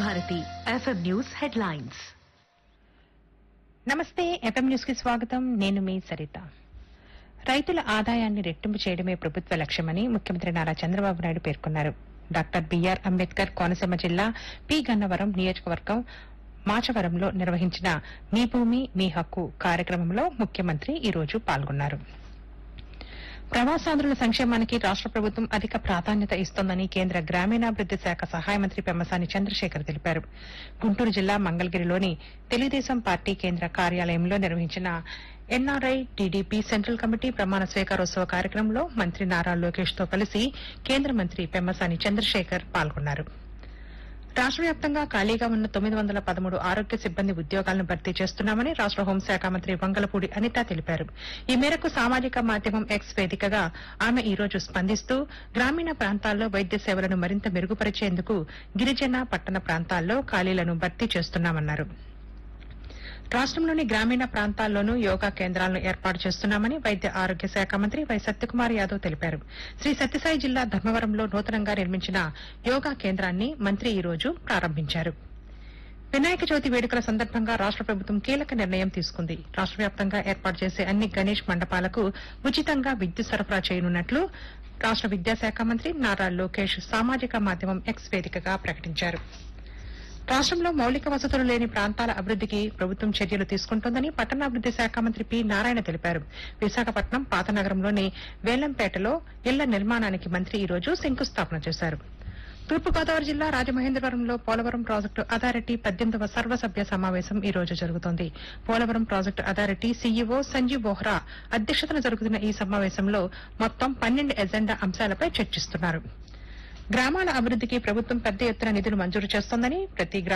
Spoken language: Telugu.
భారతి ఎఫ్ఎం న్యూస్ హెడ్లైన్స్ నమస్తే ఎఫ్ఎం న్యూస్ కి స్వాగతం నేను మీ సరిత రైతుల ఆదాయాన్ని రెట్టింపు చేయడమే ప్రభుత్వ లక్ష్యమని ముఖ్యమంత్రి నారా చంద్రబాబు నాయుడు పేర్కొన్నారు డాక్టర్ బిఆర్ అంబేద్కర్ కోనసీమ జిల్లా పి గన్నవరం నియోజకవర్గం మాచవరంలో నిర్వహించిన మీ భూమి మీ హక్కు కార్యక్రమంలో ముఖ్యమంత్రి ఈ రోజు పాల్గొన్నారు ప్రవాసాంధ్రుల సంక్షేమానికి రాష్ట ప్రభుత్వం అధిక ప్రాధాన్యత ఇస్తోందని కేంద్ర గ్రామీణాభివృద్ది శాఖ సహాయ మంత్రి పెమ్మసాని చంద్రశేఖర్ తెలిపారు గుంటూరు జిల్లా మంగళగిరిలోని తెలుగుదేశం పార్టీ కేంద్ర కార్యాలయంలో నిర్వహించిన ఎన్ఆర్ఐ టీడీపీ సెంట్రల్ కమిటీ ప్రమాణ స్వీకారోత్సవ కార్యక్రమంలో మంత్రి నారా లోకేష్ తో కలిసి కేంద్ర మంత్రి పెమ్మసాని చంద్రశేఖర్ పాల్గొన్నారు రాష్ట వ్యాప్తంగా ఖాళీగా ఉన్న తొమ్మిది వందల పదమూడు ఆరోగ్య సిబ్బంది ఉద్యోగాలను భర్తీ చేస్తున్నామని రాష్ట హోంశాఖ మంత్రి వంగలపూడి అనిత తెలిపారు ఈ మేరకు సామాజిక మాధ్యమం ఎక్స్ వేదికగా ఆమె ఈ రోజు స్పందిస్తూ గ్రామీణ ప్రాంతాల్లో వైద్య సేవలను మరింత మెరుగుపరిచేందుకు గిరిజన పట్టణ ప్రాంతాల్లో ఖాళీలను భర్తీ చేస్తున్నామన్నారు రాష్ట్రంలోని గ్రామీణ ప్రాంతాల్లోనూ యోగా కేంద్రాలను ఏర్పాటు చేస్తున్నామని వైద్య ఆరోగ్య శాఖ మంత్రి వై సత్యకుమార్ యాదవ్ తెలిపారు శ్రీ సత్యసాయి జిల్లా ధర్మవరంలో నూతనంగా నిర్మించిన యోగా కేంద్రాన్ని మంత్రి ఈ రోజు ప్రారంభించారు వినాయక చవితి వేడుకల సందర్భంగా రాష్ట ప్రభుత్వం కీలక నిర్ణయం తీసుకుంది రాష్ట వ్యాప్తంగా ఏర్పాటు చేసే అన్ని గణేష్ మండపాలకు ఉచితంగా విద్యుత్ సరఫరా చేయనున్నట్లు రాష్ట విద్యాశాఖ మంత్రి నారా లోకేష్ సామాజిక మాధ్యమం ఎక్స్ వేదికగా ప్రకటించారు రాష్ట్రంలో మౌలిక వసతులు లేని ప్రాంతాల అభివృద్దికి ప్రభుత్వం చర్యలు తీసుకుంటోందని పట్టణాభివృద్ది శాఖ మంత్రి పి నారాయణ తెలిపారు విశాఖపట్నం పాతనగరంలోని వేలంపేటలో ఇళ్ల నిర్మాణానికి మంత్రి ఈ రోజు శంకుస్థాపన చేశారు తూర్పుగోదావరి జిల్లా రాజమహేంద్రవరంలో పోలవరం ప్రాజెక్టు అథారిటీ పద్దెనిమిదవ సర్వసభ్య సమావేశం ఈ రోజు జరుగుతోంది Polavaram project authority CEO Sanjeev Bohra అధ్యక్షతన జరుగుతున్న ఈ సమావేశంలో మొత్తం పన్నెండు ఎజెండా అంశాలపై చర్చిస్తున్నారు గ్రామాల అభివృద్దికి ప్రభుత్వం పెద్ద ఎత్తున నిధులు మంజూరు చేస్తోందని ప్రతి గ్రామ